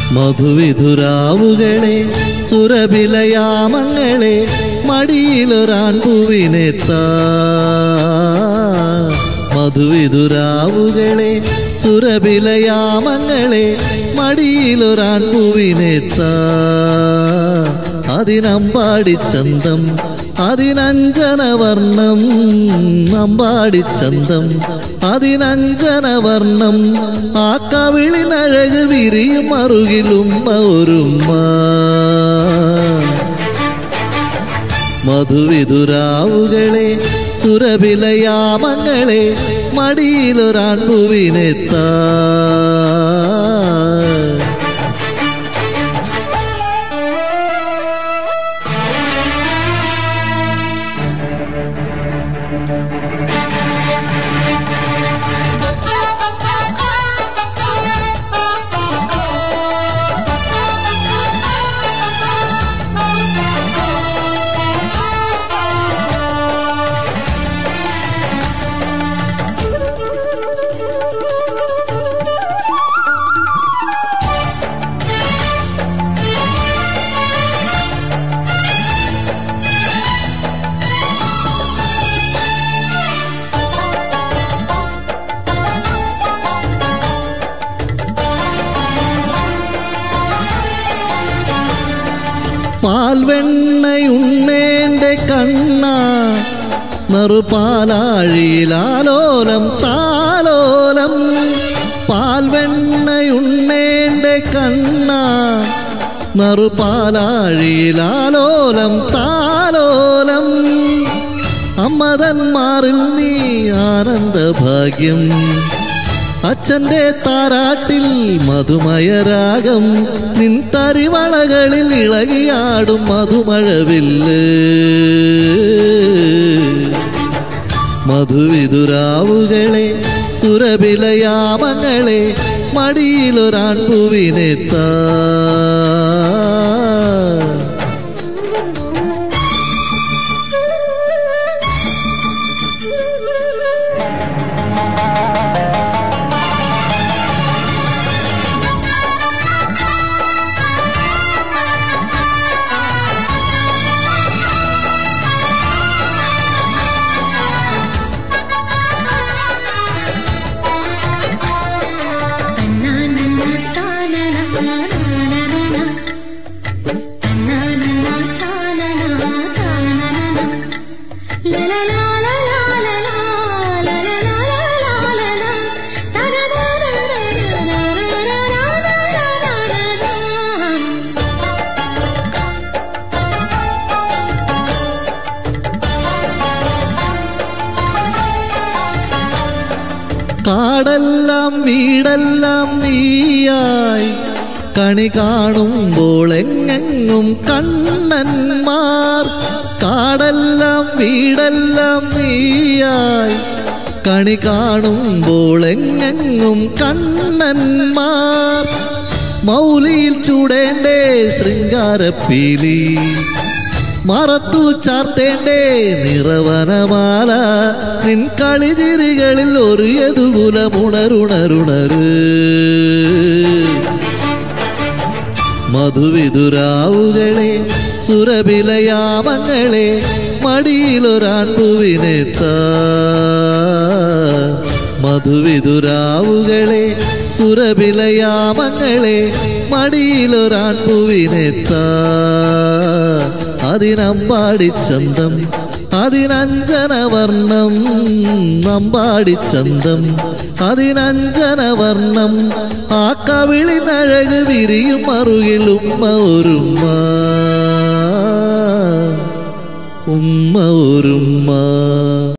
മധുവിധുരാവുകളെ സുരഭിലയാമങ്ങളെ മടിയിലൊരാൺപൂവിനെത്താ മധുവിധുരാവുകളെ സുരഭിലയാമങ്ങളെ മടിയിലൊരാൺപൂവിനെത്താ അതിനമ്പാടിച്ചന്തം അതിനഞ്ജനവർണം അമ്പാടിച്ചന്തം അതിനഞ്ജനവർണം ആ കവിളിനഴക് വിരിയും അറുകിലുമ്മ ഒരുമ്മ മധുവിധുരാവുകളെ സുരഭിലയാമങ്ങളെ മടിയിലൊരാൺപുവിനെത്താ പാൽവെണ്ണയുണ്ണേന്റെ കണ്ണ നറുപാലാഴിയിലാലോലം താലോലം പാൽവെണ്ണയുണ്ണേന്റെ കണ്ണ നറുപാലാഴിയിലാലോലം താലോലം അമ്മതന്മാറിൽ നീ ആനന്ദഭാഗ്യം അച്ഛന്റെ താരാട്ടിൽ മധുമയരാഗം നിൻ തരിവളകളിൽ ഇളകിയാടും മധുമഴവില്ല് മധുവിതുരാവുകളെ സുരഭിലയാമങ്ങളെ മടിയിലൊരാൺപൂവിനെത്താ കാടെല്ലാം വീടെല്ലാം നീയായി കണി കാണുമ്പോൾ എങ്ങെങ്ങും കണ്ണന്മാർ കാടെല്ലാം വീടെല്ലാം നീയായി കണി കാണുമ്പോൾ എങ്ങെങ്ങും കണ്ണന്മാർ മൗലിയിൽ ചൂടേണ്ടേ ശൃംഗാരപ്പീലി മറത്തു ചാർത്തേണ്ടേ നിറവനമാല നിൻ കളിതിരികളിൽ ഒരു യതുകുലമുണരുണരുണര് മധുവിതുരാവുകളെ സുരഭിലയാമങ്ങളെ മടിയിലൊരാൺപുവിനെത്താ മധുവിതുരാവുകളെ സുരഭിലയാമങ്ങളെ മടിയിലൊരാൺപുവിനെത്താ അതിനമ്പാടിച്ചന്തം അതിനഞ്ജനവർണം അമ്പാടിച്ചന്തം അതിനഞ്ജനവർണം ആ കവിളിനഴക് വിരിയും അറുകിൽ ഉമ്മ ഒരുമ്മ ഉമ്മ ഒരുമ്മ